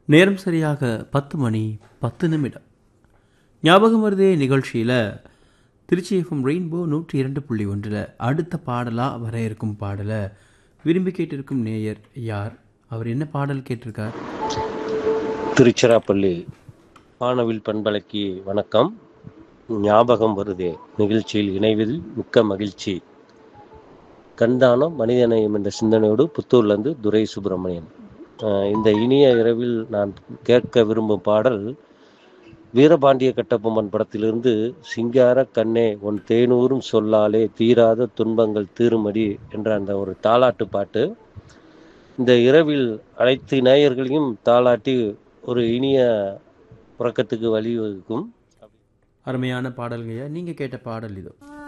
நேரம் சரியாக பத்து மணி பத்து நிமிடம் ஞாபகம் வருதே நிகழ்ச்சியில் திருச்சி எஃப்எம் ரெயின்போ நூற்றி இரண்டு புள்ளி ஒன்றில் அடுத்த பாடலாக வர இருக்கும் பாடலை விரும்பி கேட்டிருக்கும் நேயர் யார் அவர் என்ன பாடல் கேட்டிருக்கார் திருச்சிராப்பள்ளி வானவில் பண்பலைக்கு வணக்கம் ஞாபகம் வருதே நிகழ்ச்சியில் இணைவதில் மிக்க மகிழ்ச்சி கண்தானம் மனிதநேயம் என்ற சிந்தனையோடு புத்தூர்லேருந்து துரை சுப்பிரமணியன் அஹ் இந்த இனிய இரவில் நான் கேட்க விரும்பும் பாடல் வீரபாண்டிய கட்டபொம்மன் படத்திலிருந்து சிங்கார கண்ணே உன் தேனூரும் சொல்லாலே தீராத துன்பங்கள் தீருமடி என்ற அந்த ஒரு தாலாட்டு பாட்டு இந்த இரவில் அனைத்து நேயர்களையும் தாளாட்டி ஒரு இனிய உறக்கத்துக்கு வழிவகுக்கும் அருமையான பாடல்கையா நீங்கள் கேட்ட பாடல் இதோ